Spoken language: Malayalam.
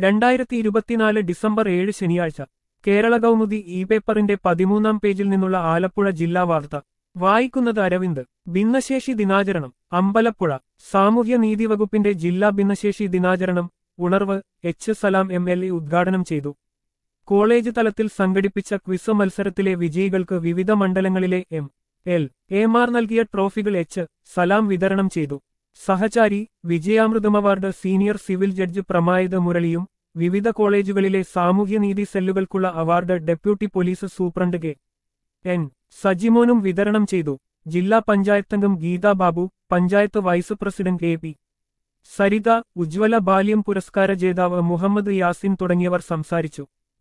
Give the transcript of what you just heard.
രണ്ടായിരത്തി ഇരുപത്തിനാല് ഡിസംബർ ഏഴ് ശനിയാഴ്ച കേരള കൗമുദി ഇ പേപ്പറിന്റെ പതിമൂന്നാം പേജിൽ നിന്നുള്ള ആലപ്പുഴ ജില്ലാ വാർത്ത വായിക്കുന്നത് അരവിന്ദ് ഭിന്നശേഷി ദിനാചരണം അമ്പലപ്പുഴ സാമൂഹ്യനീതി വകുപ്പിന്റെ ജില്ലാ ഭിന്നശേഷി ദിനാചരണം ഉണർവ് H Salam M L A ഉദ്ഘാടനം ചെയ്തു കോളേജ് തലത്തിൽ സംഘടിപ്പിച്ച ക്വിസ് മത്സരത്തിലെ വിജയികൾക്ക് വിവിധ മണ്ഡലങ്ങളിലെ എം എൽ എമാർ നൽകിയ ട്രോഫികൾ എച്ച് സലാം വിതരണം ചെയ്തു Sahachari Vijayamritham award senior civil judge പ്രമായിത് മുരളിയും വിവിധ കോളേജുകളിലെ സാമൂഹ്യനീതി സെല്ലുകൾക്കുള്ള award deputy police superintendent K N സജിമോനും വിതരണം ചെയ്തു ജില്ലാ പഞ്ചായത്തംഗം Geetha Babu panchayat vice president A P Saritha Ujjwala Balyam പുരസ്കാര ജേതാവ് മുഹമ്മദ് യാസിൻ തുടങ്ങിയവർ സംസാരിച്ചു